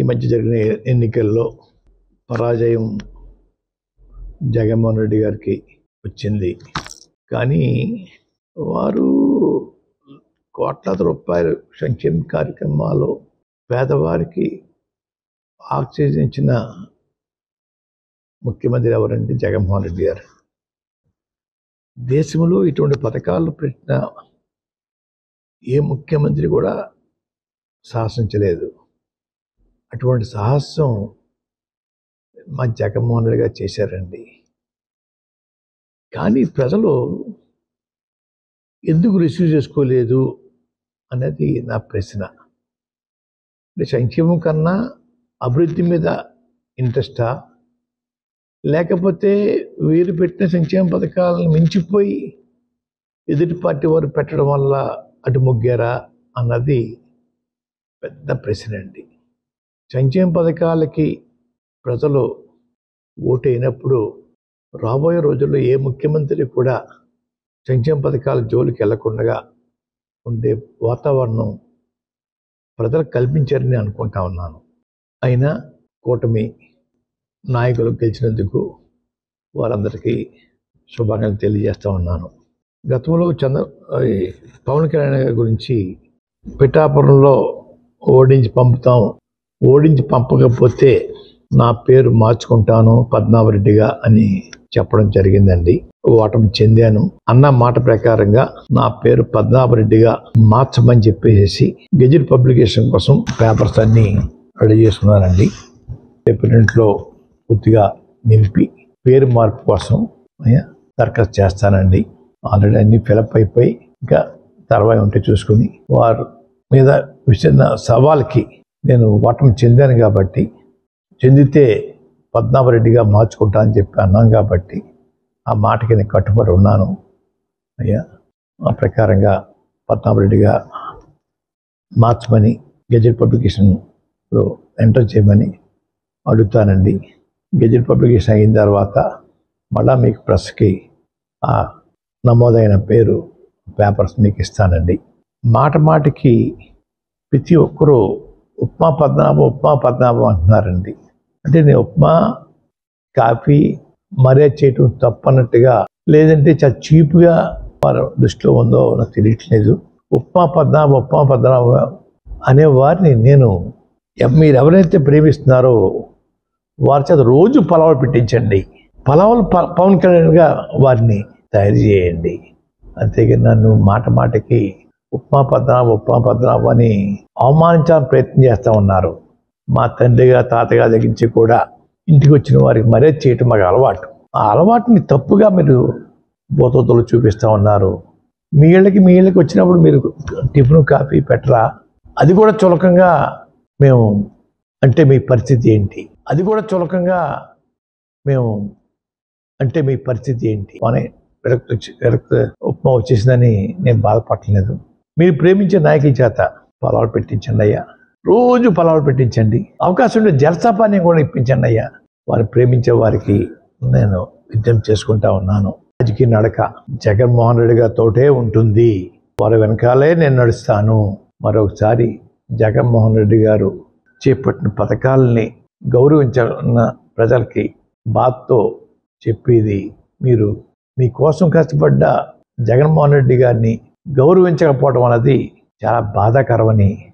మధ్య జరిగిన ఎన్నికల్లో పరాజయం జగన్మోహన్ రెడ్డి గారికి వచ్చింది కానీ వారు కోట్లాది రూపాయలు సంక్షేమ కార్యక్రమాలు పేదవారికి ఆక్సిజన్ ముఖ్యమంత్రి ఎవరంటే జగన్మోహన్ రెడ్డి గారు దేశంలో ఇటువంటి పథకాలు పెట్టిన ఏ ముఖ్యమంత్రి కూడా సాహసించలేదు అటువంటి సాహసం మా జగన్మోహన్ రెడ్డి గారు చేశారండి కానీ ప్రజలు ఎందుకు రిసీవ్ చేసుకోలేదు అనేది నా ప్రశ్న అంటే సంక్షేమం కన్నా అభివృద్ధి మీద ఇంట్రెస్టా లేకపోతే వీరు పెట్టిన సంక్షేమ పథకాలను మించిపోయి ఎదుటి పార్టీ వారు పెట్టడం వల్ల అటు మొగ్గారా అన్నది పెద్ద ప్రశ్న అండి సంక్షేమ పథకాలకి ప్రజలు ఓటైనప్పుడు రాబోయే రోజుల్లో ఏ ముఖ్యమంత్రి కూడా సంక్షేమ పథకాల జోలికి వెళ్లకుండా ఉండే వాతావరణం ప్రజలకు కల్పించారని అనుకుంటా ఉన్నాను అయినా కూటమి నాయకులు గెలిచినందుకు వారందరికీ శుభాకాంక్షలు తెలియజేస్తా ఉన్నాను గతంలో చంద్ర ఈ పవన్ కళ్యాణ్ గారి గురించి పిఠాపురంలో ఓడించి పంపుతాం ఓడించి పంపకపోతే నా పేరు మార్చుకుంటాను పద్మావరెడ్డిగా అని చెప్పడం జరిగిందండి ఓటమి చెందాను అన్న మాట ప్రకారంగా నా పేరు పద్మావరెడ్డిగా మార్చమని చెప్పేసి గెజిట్ పబ్లికేషన్ కోసం పేపర్స్ అన్ని రెడీ చేసుకున్నానండి రేపు పూర్తిగా నింపి పేరు మార్పు కోసం అయ్యా, దరఖాస్తు చేస్తానండి ఆల్రెడీ అన్ని ఫిలప్ అయిపోయి ఇంకా తర్వాత ఉంటే చూసుకుని వారు మీద విసిరిన సవాల్కి నేను ఓటమి చెందాను కాబట్టి చెందితే పద్మావరెడ్డిగా మార్చుకుంటా అని చెప్పి అన్నాం కాబట్టి ఆ మాటకి నేను కట్టుబడి ఉన్నాను అయ్యా ఆ ప్రకారంగా పద్మావరెడ్డిగా మార్చమని గెజెట్ పబ్లికేషన్లో ఎంటర్ చేయమని అడుగుతానండి గెజెట్ పబ్లికేషన్ అయిన తర్వాత మళ్ళా మీకు ప్రెస్కి ఆ నమోదైన పేరు పేపర్స్ మీకు ఇస్తానండి మాట మాటికి ప్రతి ఒక్కరూ ఉప్మా పద్నాభం ఉప్మా పద్నాభం అంటున్నారండి అంటే నేను ఉప్మా కాఫీ మర్యాద చేయటం తప్పన్నట్టుగా లేదంటే చాలా చీప్గా వారి దృష్టిలో ఉందో నాకు తెలియట్లేదు ఉప్మా పద్నాభం ఉప్మా పద్నాభం అనే వారిని నేను ఎవ- మీరు ఎవరైతే ప్రేమిస్తున్నారో వారి చేత రోజు పలావులు పెట్టించండి పలావులు ప- పవన్ కళ్యాణ్గా వారిని తయారు చేయండి అంతేగాని నన్ను మాట మాటకి ఉప్మా పద్నాభం ఉప్మా పద్నాభం అని అవమానించాలని ప్రయత్నం చేస్తూ ఉన్నారు మా తండ్రిగా తాతగా దగ్గరించి కూడా ఇంటికి వచ్చిన వారికి మర్యాద చేయటం మాకు అలవాటు ఆ అలవాటుని తప్పుగా మీరు బోతోతలు చూపిస్తూ ఉన్నారు మీ ఇళ్ళకి మీ ఇళ్ళకి వచ్చినప్పుడు మీరు టిఫిన్ కాఫీ పెట్టరా అది కూడా చులకంగా మేము అంటే మీ పరిస్థితి ఏంటి అది కూడా చులకంగా మేము అంటే మీ పరిస్థితి ఏంటి అని విరక్తి వచ్చి విరక్తి ఉప్మా వచ్చేసిందని నేను బాధపడలేదు మీరు ప్రేమించే నాయకుల చేత పొలాలు పెట్టించండి అయ్యా రోజు పొలాలు పెట్టించండి అవకాశం ఉంటే జలసాపాన్ని కూడా ఇప్పించండి అయ్యా వారు ప్రేమించే వారికి నేను విద్యం చేసుకుంటా ఉన్నాను రాజకీయ నడక జగన్మోహన్ రెడ్డి గారితోటే ఉంటుంది వారి వెనకాలే నేను నడుస్తాను మరొకసారి జగన్మోహన్ రెడ్డి గారు చేపట్టిన పథకాలని గౌరవించిన ప్రజలకి బాధతో చెప్పేది మీరు మీకోసం కష్టపడ్డ జగన్మోహన్ రెడ్డి గారిని గౌరవించకపోవడం అన్నది చాలా బాధాకరమని